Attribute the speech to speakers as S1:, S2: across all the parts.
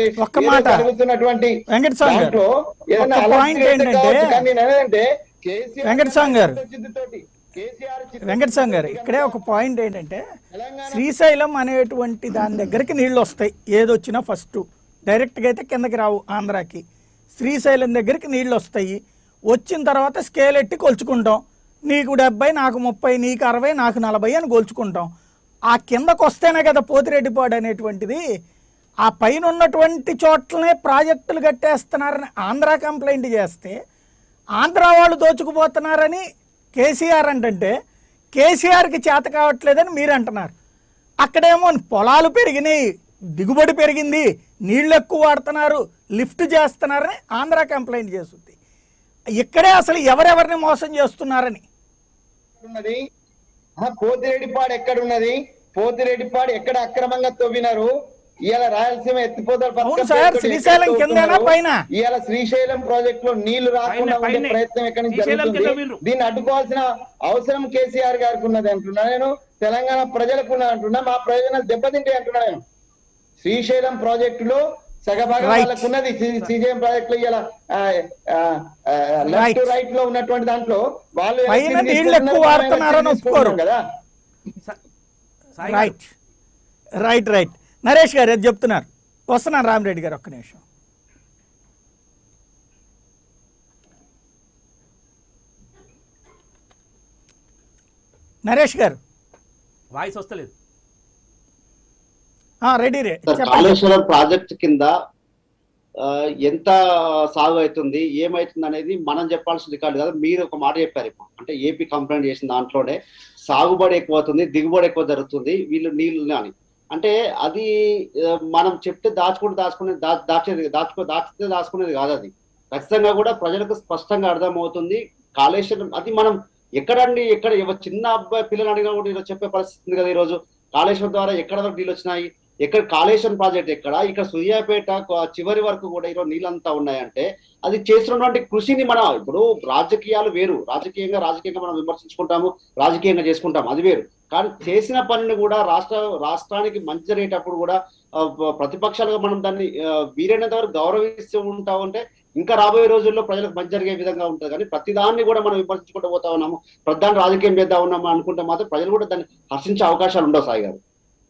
S1: ఒక్క
S2: ఏదో
S1: మాట.
S2: జరుగుతున్నటువంటి
S1: వెంకట స్వామి గారు,
S2: దాంట్లో ఏదైనా
S1: ఒక్క
S2: అలర్ట్
S1: పాయింట్
S2: అయితే
S1: ఏంటంటే-
S2: కావచ్చు, కానీ నేను ఏదంటే కేసీఆర్
S1: వెంకట స్వామి గారు.
S2: చిత్తశుద్ధితోటి, కేసీఆర్ చిత్తశుద్ధితోటి
S1: వెంకటస్వామి గారు ఇక్కడే ఒక పాయింట్ ఏంటంటే శ్రీశైలం అనేటువంటి దాని దగ్గరికి నీళ్లు వస్తాయి ఏదొచ్చినా ఫస్ట్ డైరెక్ట్గా అయితే కిందకి రావు ఆంధ్రాకి శ్రీశైలం దగ్గరికి నీళ్లు వస్తాయి వచ్చిన తర్వాత స్కేల్ ఎట్టి కొలుచుకుంటాం నీకు డెబ్బై నాకు ముప్పై నీకు అరవై నాకు నలభై అని కొలుచుకుంటాం ఆ కిందకు వస్తేనే కదా పోతిరెడ్డిపాడు అనేటువంటిది ఆ పైన ఉన్నటువంటి చోట్లనే ప్రాజెక్టులు కట్టేస్తున్నారని ఆంధ్ర కంప్లైంట్ చేస్తే ఆంధ్ర వాళ్ళు దోచుకుపోతున్నారని కేసీఆర్ అంటే కేసీఆర్కి చేత కావట్లేదని మీరు అంటున్నారు అక్కడేమో పొలాలు పెరిగినాయి దిగుబడి పెరిగింది నీళ్ళు ఎక్కువ వాడుతున్నారు లిఫ్ట్ చేస్తున్నారని ఆంధ్ర కంప్లైంట్ చేస్తుంది ఇక్కడే అసలు ఎవరెవరిని మోసం చేస్తున్నారని
S2: ఉన్నది ఆ పోతిరెడ్డిపాడు ఎక్కడ ఉన్నది పోతిరెడ్డిపాడు ఎక్కడ అక్రమంగా తవ్వినారు ఇవాళ రాయలసీమ ఎత్తిపోతల పథకం
S1: అవును సార్,
S2: పేరుతో
S1: శ్రీశైలం
S2: ఎక్కడ
S1: కిందేనా
S2: తవ్వుతున్నారు?
S1: పైన?
S2: ఇవాళ శ్రీశైలం ప్రాజెక్ట్ లో నీళ్లు రాకుండా
S3: పైనే,
S2: ఉండే
S3: పైనే.
S2: ప్రయత్నం ఎక్కడి నుంచి
S3: శ్రీశైలం కింద
S2: జరుగుతుంది
S3: వీళ్ళు.
S2: దీన్ని అడ్డుకోవాల్సిన అవసరం కేసీఆర్ గారికి ఉన్నది అంటున్నా నేను తెలంగాణ ప్రజలకు ఉన్నది అంటున్నా మా ప్రయోజనాలు దెబ్బతింటే అంటున్నా నేను శ్రీశైలం ప్రాజెక్టులో సగభాగం
S1: Right.
S2: వాళ్ళకు ఉన్నది శ్రీ- శ్రీశైలం ప్రాజెక్ట్ లో ఇలా లెఫ్ట్
S1: Right.
S2: రైట్ లో ఉన్నటువంటి దాంట్లో వాళ్ళు
S1: పైన
S2: ఎలక్షన్
S1: నీళ్ళు ఎక్కువ
S2: తీసుకుంటున్నారు,
S1: వాడుతున్నారని
S2: మనం
S1: ఒప్పుకోరు.
S2: తీసుకుంటున్నాం కదా
S3: సా- సాయి గారు,
S1: రైట్ రైట్ రైట్ నరేష్ గారు ఏది చెప్తున్నారు వస్తున్నాను రామిరెడ్డి గారు ఒక్క నిమిషం నరేష్ గారు
S3: వాయిస్ వస్తలేదు
S1: ఆ, రెడీ రే
S4: సార్
S1: చెప్పండి
S4: కాళేశ్వరం ప్రాజెక్ట్ కింద ఆ, ఎంత సాగు అవుతుంది ఏమైతుంది అనేది మనం చెప్పాల్సింది కాదు కదా మీరు ఒక మాట చెప్పారు ఇప్పుడు అంటే ఏపీ కంప్లైంట్ చేసిన దాంట్లోనే సాగుబడి ఎక్కువ అవుతుంది దిగుబడి ఎక్కువ జరుగుతుంది వీళ్ళు నీళ్ళు అని అంటే అది ఆ, మనం చెప్తే దాచుకుంటే దాచుకునే దా దాచేది దాచుకో దాచితే దాచుకునేది కాదు అది ఖచ్చితంగా కూడా ప్రజలకు స్పష్టంగా అర్థమవుతుంది కాళేశ్వరం అది మనం ఎక్కడండి ఎక్కడ ఎవ- చిన్న అబ్బాయి పిల్లలు అడిగినా కూడా ఈరోజు చెప్పే పరిస్థితి ఉంది కదా ఈరోజు కాళేశ్వరం ద్వారా ఎక్కడ వరకు నీళ్ళు వచ్చినాయి ఎక్కడ కాళేశ్వరం ప్రాజెక్ట్ ఎక్కడ ఇక్కడ సూర్యాపేట కొ- చివరి వరకు కూడా ఈరోజు నీళ్ళంతా ఉన్నాయంటే అది చేస్తున్నటువంటి కృషిని మనం ఇప్పుడు రాజకీయాలు వేరు రాజకీయంగా రాజకీయంగా మనం విమర్శించుకుంటాము రాజకీయంగా చేసుకుంటాం అది వేరు కానీ చేసిన పనిని కూడా రాష్ట్ర రాష్ట్రానికి మంచి జరిగేటప్పుడు కూడా ఆ, ప- ప్రతిపక్షాలుగా మనం దాన్ని ఆ, వీలైనంత వరకు గౌరవిస్తూ ఉంటా ఉంటే ఇంకా రాబోయే రోజుల్లో ప్రజలకు మంచి జరిగే విధంగా ఉంటుంది కానీ ప్రతిదాన్ని కూడా మనం విమర్శించుకుంటూ పోతా ఉన్నాము ప్రధాన రాజకీయం చేద్దాం ఉన్నాము అనుకుంటే మాత్రం ప్రజలు కూడా దాన్ని హర్షించే అవకాశాలు ఉండవు సాయి గారు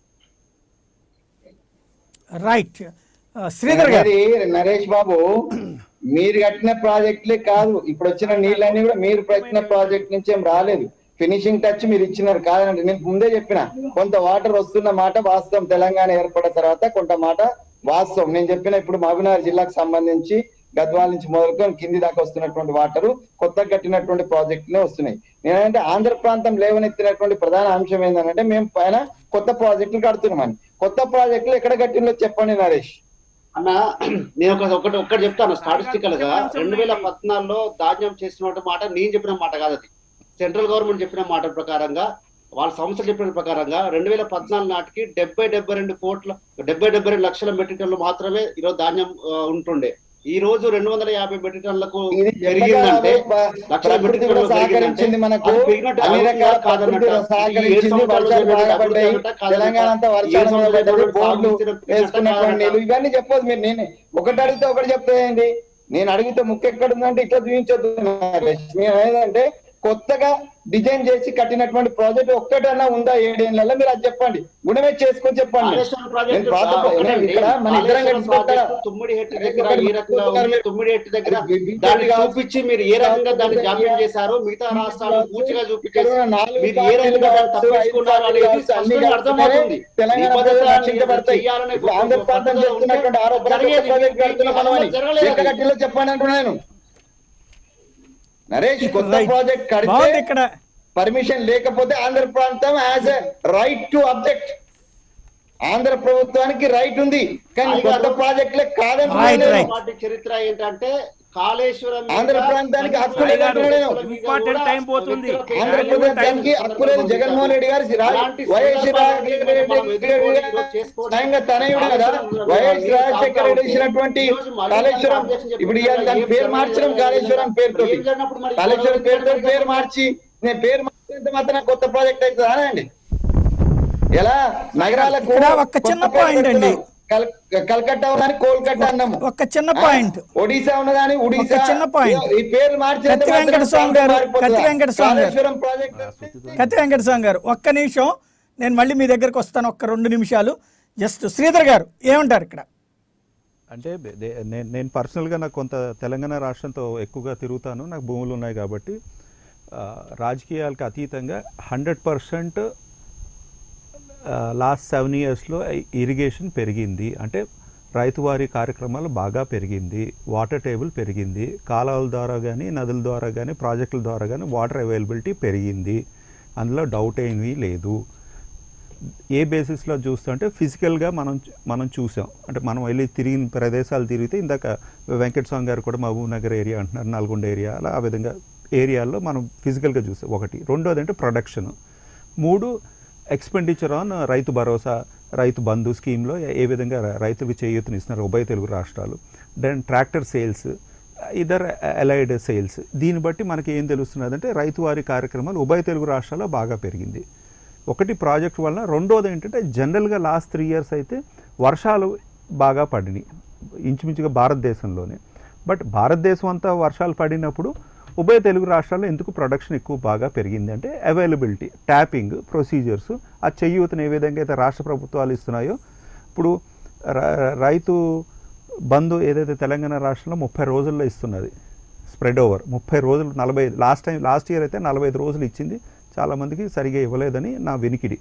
S1: రైట్ ఆ, శ్రీధర్ గారు
S2: అది నరేష్ బాబు మీరు కట్టిన ప్రాజెక్టులే కాదు ఇప్పుడు వచ్చిన నీళ్ళన్నీ కూడా మీరు పెట్టిన ప్రాజెక్ట్ నుంచి ఏం రాలేదు ఫినిషింగ్ టచ్ మీరు ఇచ్చినారు కాదండి నేను ముందే చెప్పిన కొంత వాటర్ వస్తున్న మాట వాస్తవం తెలంగాణ ఏర్పడిన తర్వాత కొంత మాట వాస్తవం నేను చెప్పిన ఇప్పుడు మహబూబ్నగర్ జిల్లాకు సంబంధించి గద్వాల నుంచి మొదలుకొని కింది దాకా వస్తున్నటువంటి వాటర్ కొత్తగా కట్టినటువంటి ప్రాజెక్టులే వస్తున్నాయి నేనంటే ఆంధ్ర ప్రాంతం లేవనెత్తినటువంటి ప్రధాన అంశం ఏంటంటే మేము పైన కొత్త ప్రాజెక్టులు కడుతున్నామని కొత్త ప్రాజెక్టులు ఎక్కడ కట్టిందో చెప్పండి నరేష్
S4: అన్న నేను ఒక ఒకటి ఒక్కటి చెప్తాను స్టాటిస్టికల్ గా రెండు వేల పద్నాలుగులో ధాన్యం చేసిన మాట నేను చెప్పిన మాట కాదు అది సెంట్రల్ గవర్నమెంట్ చెప్పిన మాట ప్రకారంగా వాళ్ళ సంస్థలు చెప్పిన ప్రకారంగా రెండు వేల పద్నాలుగు నాటికి డెబ్బై డెబ్బై రెండు కోట్ల డెబ్బై డెబ్బై రెండు లక్షల మెట్రిక్ టన్నులు మాత్రమే ఈరోజు ధాన్యం ఆ, ఉంటుండే ఈ రోజు రెండు వందల యాభై మెట్రిక్ టన్నులకు
S2: ఇది
S4: పెరిగిందంటే
S2: చెప్పగా
S4: లక్షల
S2: ప్రకృతి
S4: మెట్రిక్
S2: కూడా
S4: టన్నులు
S2: సహకరించింది మనకు
S4: అది పెరిగినట్టు
S2: అన్ని
S4: అవుతుందా
S2: రకాల
S4: కాదన్నట్ట?
S2: ప్రకృతి
S4: ఇది ఏ
S2: సహకరించింది
S4: సంవత్సరాలు
S2: వర్షాలు
S4: జరిగిన
S2: బాగా
S4: అభివృద్ధి
S2: పడ్డాయి
S4: అన్నట్ట కాదన్నట్ట?
S2: తెలంగాణ అంతా
S4: ఏ
S2: వర్షాలు
S4: సంవత్సరాలు
S2: పడ్డాయి
S4: జరిగిన
S2: బోర్లు
S4: సాగు విస్తీర్ణం
S2: వేసుకున్నటువంటి
S4: కాదన్నట్ట?
S2: నీళ్ళు ఇవన్నీ చెప్పొద్దు మీరు నేనే ఒకటి అడిగితే ఒకటి చెప్తాయండి నేను అడిగితే ముక్కు ఎక్కడ ఉందంటే ఇట్లా చూపించొద్దు నరేష్. నేను ఏంటంటే కొత్తగా డిజైన్ చేసి కట్టినటువంటి ప్రాజెక్ట్ ఒక్కటన్నా ఉందా ఏడేళ్లలో మీరు అది చెప్పండి గుణమే చేసుకొని చెప్పండి
S4: కాళేశ్వరం
S2: నేను
S4: ప్రాజెక్టు
S2: పాత
S4: ఒకటండి.
S2: ఇక్కడ మన ఇద్దరం
S4: కాళేశ్వరం
S2: కలిసి
S4: ప్రాజెక్టు తుమ్మిడి హెట్టు దగ్గర ఏ రకంగా ఉంది తుమ్మిడి హెట్టు దగ్గర
S2: అది బి-
S4: దాన్ని
S2: బి-
S4: చూపించి మీరు ఏ రకంగా దాన్ని జాప్యం చేశారో మిగతా రాష్ట్రాలు పూర్తిగా చూపించేసి మీరు ఏ రకంగా దాన్ని తప్పించుకున్నారు అనేది స్పష్టంగా అర్థమవుతుంది
S2: తెలంగాణ
S4: ఈ
S2: ప్రజలు
S4: పద్ధతిలో
S2: రక్షించబడతాయి
S4: చేయాలనే
S2: ఇప్పుడు ఆంధ్ర ప్రాంతం
S4: పద్ధతిలో
S2: చేస్తున్నటువంటి
S4: ఉంటే
S2: ఆరోపణ
S4: జరిగేది
S2: ప్రాజెక్ట్ కడుతున్నాం మనం అని.
S4: జరగలేదు.
S2: ఎక్కడ కట్టిలో చెప్పండి అంటున్నాను నరేష్ కొత్త
S1: Right.
S2: ప్రాజెక్ట్
S1: బాగుంది
S2: కడితే
S1: ఇక్కడ
S2: పర్మిషన్ లేకపోతే ఆంధ్ర ప్రాంతం as a right to object Andhra ప్రభుత్వానికి రైట్ ఉంది కానీ కొత్త ప్రాజెక్టులే
S1: Right,
S2: కాదని
S1: right.
S4: పార్టీ చరిత్ర ఏంటంటే కాళేశ్వరం మీద
S2: ఆంధ్ర ప్రాంతానికి హక్కు
S4: మంత్రులు
S2: లేదంటున్నా నేను.
S3: Important time పోతుంది.
S2: ఆంధ్రప్రదేశ్ దానికి హక్కు లేదు జగన్మోహన్ రెడ్డి గారు రా-
S4: అలాంటి
S2: వైఎస్
S4: సందర్భాన్ని
S2: రాజశేఖర రెడ్డి
S4: మనం ఎదుర్కొని ఈరోజు చేసుకోవడం
S2: స్వయంగా తనయుడు కదా వైఎస్ రాజశేఖర రెడ్డి ఇచ్చినటువంటి కాళేశ్వరం ఇప్పుడు ఇవాళ దాని పేరు మార్చడం కాళేశ్వరం పేరుతో కాళేశ్వరం పేరుతో పేరు మార్చి నేను పేరు మార్చినంత మాత్రం కొత్త ప్రాజెక్ట్ అవుతుందా అండి ఎలా నగరాలకు
S1: ఇక్కడ ఒక్క చిన్న
S2: కొత్త పేరు
S1: point అండి.
S2: పెడుతున్నాం. కల్ కల్కట్టా ఉన్నదాన్ని కోల్కట్టా అన్నాము
S1: ఒక్క చిన్న పాయింట్
S2: ఒడిశా ఉన్నదాని ఒడిశా
S1: ఒక చిన్న point.
S2: ఈ పేర్లు మార్చి
S1: కత్తి వెంకట స్వామి గారు, కత్తి వెంకట స్వామి గారు.
S2: కాళేశ్వరం ప్రాజెక్ట్
S1: కత్తి వెంకటస్వామి గారు ఒక్క నిమిషం నేను మళ్ళీ మీ దగ్గరకు వస్తాను ఒక్క రెండు నిమిషాలు జస్ట్ శ్రీధర్ గారు ఏమంటారు ఇక్కడ
S5: అంటే బె- దే- నేను నేను పర్సనల్గా నాకు కొంత తెలంగాణ రాష్ట్రంతో ఎక్కువగా తిరుగుతాను నాకు భూములు ఉన్నాయి కాబట్టి ఆ, రాజకీయాలకు అతీతంగా హండ్రెడ్ పర్సెంట్ లాస్ట్ సెవెన్ ఇయర్స్లో ఇరిగేషన్ పెరిగింది అంటే రైతువారీ కార్యక్రమాలు బాగా పెరిగింది వాటర్ టేబుల్ పెరిగింది కాలువల ద్వారా కానీ నదుల ద్వారా కానీ ప్రాజెక్టుల ద్వారా కానీ వాటర్ అవైలబిలిటీ పెరిగింది అందులో డౌట్ ఏమీ లేదు ఏ బేసిస్లో చూస్తుంటే ఫిజికల్గా మనం మనం చూసాం అంటే మనం వెళ్ళి తిరిగిన ప్రదేశాలు తిరిగితే ఇందాక వెంకట స్వామి గారు కూడా మహబూబ్ నగర్ ఏరియా అంటున్నారు నల్గొండ ఏరియా అలా ఆ విధంగా ఏరియాల్లో మనం ఫిజికల్గా చూసాం ఒకటి రెండోది అంటే ప్రొడక్షన్ మూడు ఎక్స్పెండిచర్ ఆన్ రైతు భరోసా రైతు బంధు స్కీమ్లో ఏ విధంగా ర- రైతులకు చేయూతనిస్తున్నారు ఉభయ తెలుగు రాష్ట్రాలు then tractor sales either allied sales దీన్ని బట్టి మనకి ఏం తెలుస్తున్నదంటే రైతువారి కార్యక్రమాలు ఉభయ తెలుగు రాష్ట్రాల్లో బాగా పెరిగింది ఒకటి ప్రాజెక్ట్ వల్ల రెండోది ఏంటంటే జనరల్గా లాస్ట్ త్రీ ఇయర్స్ అయితే వర్షాలు బాగా పడినాయి ఇంచుమించుగా భారతదేశంలోనే బట్ భారతదేశం అంతా వర్షాలు పడినప్పుడు ఉభయ తెలుగు రాష్ట్రాల్లో ఎందుకు ప్రొడక్షన్ ఎక్కువ బాగా పెరిగింది అంటే అవైలబిలిటీ ట్యాపింగ్ ప్రొసీజర్స్ ఆ చెయ్యూతను ఏ విధంగా అయితే రాష్ట్ర ప్రభుత్వాలు ఇస్తున్నాయో ఇప్పుడు ర- రైతు బంధు ఏదైతే తెలంగాణ రాష్ట్రంలో ముప్పై రోజుల్లో ఇస్తున్నది స్ప్రెడ్ ఓవర్ ముప్పై రోజులు నలభై లాస్ట్ టైం లాస్ట్ ఇయర్ అయితే నలభై ఐదు రోజులు ఇచ్చింది చాలామందికి సరిగా ఇవ్వలేదని నా వినికిడి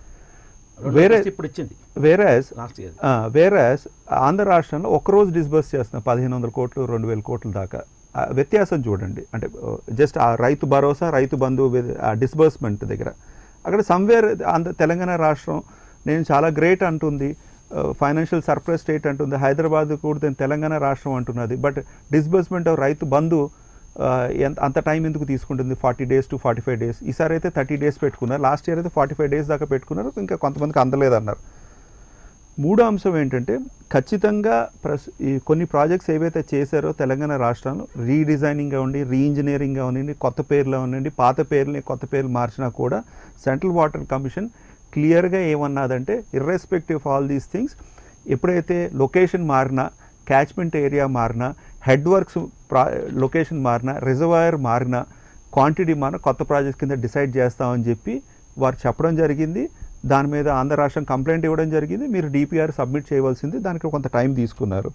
S5: వేరే
S3: ఇప్పుడు ఇచ్చింది
S5: whereas
S3: last year
S5: whereas Andhra రాష్ట్రంలో ఒక్కరోజు డిస్బర్స్ చేస్తున్న పదిహేను వందల కోట్లు రెండు వేల కోట్ల దాకా ఆ వ్యత్యాసం చూడండి అంటే జస్ట్ ఆ రైతు భరోసా రైతు బంధు వి- ఆ డిస్బర్స్మెంట్ దగ్గర అక్కడ సమ్వేర్ ఆంధ్ర తెలంగాణ రాష్ట్రం నేను చాలా గ్రేట్ అంటుంది ఫైనాన్షియల్ సర్ప్రైజ్ స్టేట్ అంటుంది హైదరాబాద్ కూడా నేను తెలంగాణ రాష్ట్రం అంటున్నది బట్ డిస్బర్స్మెంట్ ఆఫ్ రైతు బంధు ఆ, ఎంత అంత టైం ఎందుకు తీసుకుంటుంది forty days to forty five days ఈసారి అయితే థర్టీ డేస్ పెట్టుకున్నారు లాస్ట్ ఇయర్ అయితే ఫార్టీ ఫైవ్ డేస్ దాకా పెట్టుకున్నారు ఇంకా కొంతమందికి అందలేదన్నారు మూడో అంశం ఏంటంటే ఖచ్చితంగా ప్రస్ ఈ కొన్ని ప్రాజెక్ట్స్ ఏవైతే చేశారో తెలంగాణ రాష్ట్రంలో రీడిజైనింగ్ ఉండి రీఇంజనీరింగ్ ఉండండి కొత్త పేర్లు ఉండండి పాత పేర్లని కొత్త పేర్లు మార్చినా కూడా సెంట్రల్ వాటర్ కమిషన్ క్లియర్గా ఏమన్నదంటే irrespective of all these things ఎప్పుడైతే లొకేషన్ మారినా క్యాచ్మెంట్ ఏరియా మారినా హెడ్ వర్క్స్ ప్రా లొకేషన్ మారినా రిజర్వాయర్ మారినా క్వాంటిటీ మారినా కొత్త ప్రాజెక్ట్ కింద డిసైడ్ చేస్తామని చెప్పి వారు చెప్పడం జరిగింది దాని మీద ఆంధ్ర రాష్ట్రం కంప్లైంట్ ఇవ్వడం జరిగింది మీరు డిపిఆర్ సబ్మిట్ చేయవలసింది దానికి కొంత టైం తీసుకున్నారు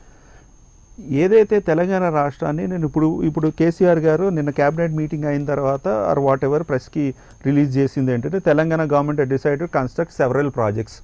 S5: ఏదైతే తెలంగాణ రాష్ట్రాన్ని నేను ఇప్పుడు ఇప్పుడు కేసీఆర్ గారు నిన్న క్యాబినెట్ మీటింగ్ అయిన తర్వాత ఆర్ వాట్ ఎవర్ ప్రెస్కి రిలీజ్ చేసింది ఏంటంటే Telangana government decide construct several projects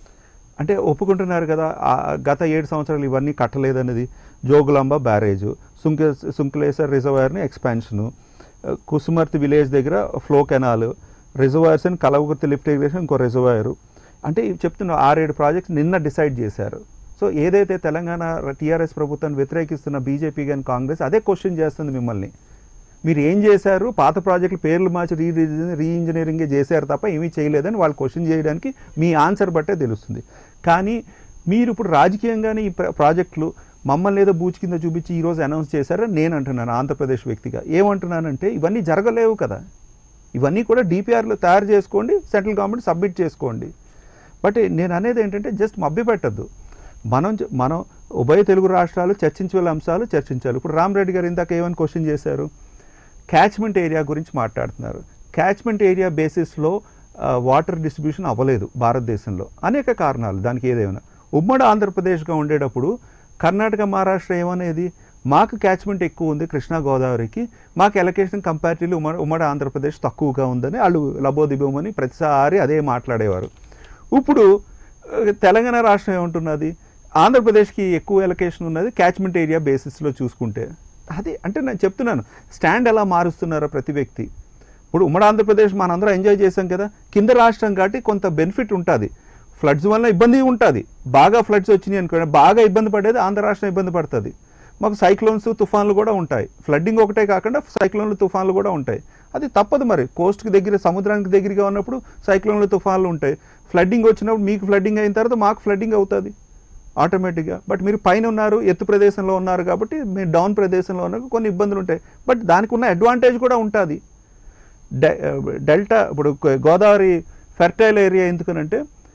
S5: అంటే ఒప్పుకుంటున్నారు కదా ఆ గత ఏడు సంవత్సరాలు ఇవన్నీ కట్టలేదన్నది జోగులాంబ బ్యారేజ్ సుంక సుంకలేశ్వర్ రిజర్వాయర్ని ఎక్స్పాన్షను కుసుమర్తి విలేజ్ దగ్గర flow canal reservoirs and Kalwakurthy lift irrigation ఇంకో రిజర్వాయరు అంటే ఇవి చెప్తున్న ఆరేడు ప్రాజెక్ట్స్ నిన్న డిసైడ్ చేశారు సో ఏదైతే తెలంగాణ టీఆర్ఎస్ ప్రభుత్వాన్ని వ్యతిరేకిస్తున్న బీజేపీ కానీ కాంగ్రెస్ అదే క్వశ్చన్ చేస్తుంది మిమ్మల్ని మీరు ఏం చేశారు పాత ప్రాజెక్టులు పేర్లు మార్చి రీ రీ ఇంజనీరింగే చేశారు తప్ప ఏమీ చేయలేదని వాళ్ళు క్వశ్చన్ చేయడానికి మీ ఆన్సర్ బట్టే తెలుస్తుంది కానీ మీరు ఇప్పుడు రాజకీయంగానే ఈ ప్ర- ప్రాజెక్టులు మమ్మల్ని ఏదో బూచి కింద చూపించి ఈరోజు అనౌన్స్ చేశారని నేను అంటున్నాను ఆంధ్రప్రదేశ్ వ్యక్తిగా ఏమంటున్నానంటే ఇవన్నీ జరగలేవు కదా ఇవన్నీ కూడా డిపిఆర్లు తయారు చేసుకోండి సెంట్రల్ గవర్నమెంట్ సబ్మిట్ చేసుకోండి బట్ నేను అనేది ఏంటంటే జస్ట్ మభ్యపెట్టద్దు మనం చ- మనం ఉభయ తెలుగు రాష్ట్రాలు చర్చించగల అంశాలు చర్చించాలి ఇప్పుడు రామరెడ్డి గారు ఇందాక ఏమని క్వశ్చన్ చేశారు క్యాచ్మెంట్ ఏరియా గురించి మాట్లాడుతున్నారు క్యాచ్మెంట్ ఏరియా బేసిస్లో వాటర్ డిస్ట్రిబ్యూషన్ అవ్వలేదు భారతదేశంలో అనేక కారణాలు దానికి ఏదైనా ఉమ్మడి ఆంధ్రప్రదేశ్గా ఉండేటప్పుడు కర్ణాటక మహారాష్ట్ర ఏమనేది మాకు క్యాచ్మెంట్ ఎక్కువ ఉంది కృష్ణా గోదావరికి మాకు ఎలకేషన్ కంపారిటివ్లీ ఉమ్మడి ఉమ్మడి ఆంధ్రప్రదేశ్ తక్కువగా ఉందని వాళ్ళు లబోదిబోమని ప్రతిసారి అదే మాట్లాడేవారు ఇప్పుడు ఆ, తెలంగాణ రాష్ట్రం ఏమంటున్నది ఆంధ్రప్రదేశ్కి ఎక్కువ ఎలకేషన్ ఉన్నది క్యాచ్మెంట్ ఏరియా బేసిస్లో చూసుకుంటే అది అంటే నేను చెప్తున్నాను స్టాండ్ ఎలా మారుస్తున్నారో ప్రతి వ్యక్తి ఇప్పుడు ఉమ్మడి ఆంధ్రప్రదేశ్ మనందరం ఎంజాయ్ చేసాం కదా కింద రాష్ట్రం కాబట్టి కొంత బెనిఫిట్ ఉంటుంది ఫ్లడ్స్ వల్ల ఇబ్బంది ఉంటుంది బాగా ఫ్లడ్స్ వచ్చినాయి అనుకోండి బాగా ఇబ్బంది పడేది ఆంధ్ర రాష్ట్రం ఇబ్బంది పడుతుంది మాకు సైక్లోన్స్ తుఫాన్లు కూడా ఉంటాయి ఫ్లడ్డింగ్ ఒకటే కాకుండా సైక్లోన్లు తుఫాన్లు కూడా ఉంటాయి అది తప్పదు మరి కోస్ట్కి దగ్గర సముద్రానికి దగ్గరగా ఉన్నప్పుడు సైక్లోన్లు తుఫాన్లు ఉంటాయి ఫ్లడ్డింగ్ వచ్చినప్పుడు మీకు ఫ్లడ్డింగ్ అయిన తర్వాత మాకు ఫ్లడ్డింగ్ అవుతుంది ఆటోమేటిక్గా బట్ మీరు పైన ఉన్నారు ఎత్తు ప్రదేశంలో ఉన్నారు కాబట్టి మీరు డౌన్ ప్రదేశంలో ఉన్నారు కొన్ని ఇబ్బందులు ఉంటాయి బట్ దానికి ఉన్న అడ్వాంటేజ్ కూడా ఉంటుంది డె- డెల్టా ఇప్పుడు గోదావరి ఫెర్టైల్ ఏరియా ఎందుకనంటే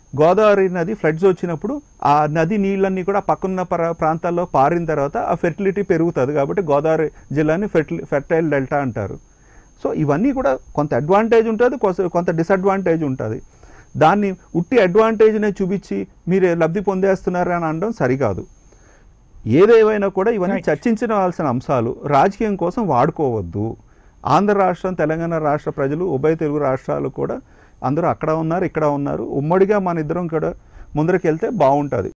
S5: గోదావరి నది ఫ్లడ్స్ వచ్చినప్పుడు ఆ నది నీళ్ళన్నీ కూడా పక్కన్న ప్ర ప్రాంతాల్లో పారిన తర్వాత ఆ ఫెర్టిలిటీ పెరుగుతుంది కాబట్టి గోదావరి జిల్లాని ఫెర్టి ఫెర్టైల్ డెల్టా అంటారు సో ఇవన్నీ కూడా కొంత అడ్వాంటేజ్ ఉంటుంది కొంత- కొంత డిసడ్వాంటేజ్ ఉంటుంది దాన్ని ఉట్టి అడ్వాంటేజ్నే చూపించి మీరు లబ్ధి పొందేస్తున్నారు అని అనడం సరికాదు ఏదేవైనా కూడా ఇవన్నీ
S1: Right.
S5: చర్చించవలసిన అంశాలు రాజకీయం కోసం వాడుకోవద్దు ఆంధ్ర రాష్ట్రం తెలంగాణ రాష్ట్ర ప్రజలు ఉభయ తెలుగు రాష్ట్రాలు కూడా అందరూ అక్కడ ఉన్నారు ఇక్కడ ఉన్నారు ఉమ్మడిగా మన ఇద్దరం కూడా ముందరికి వెళ్తే బాగుంటుంది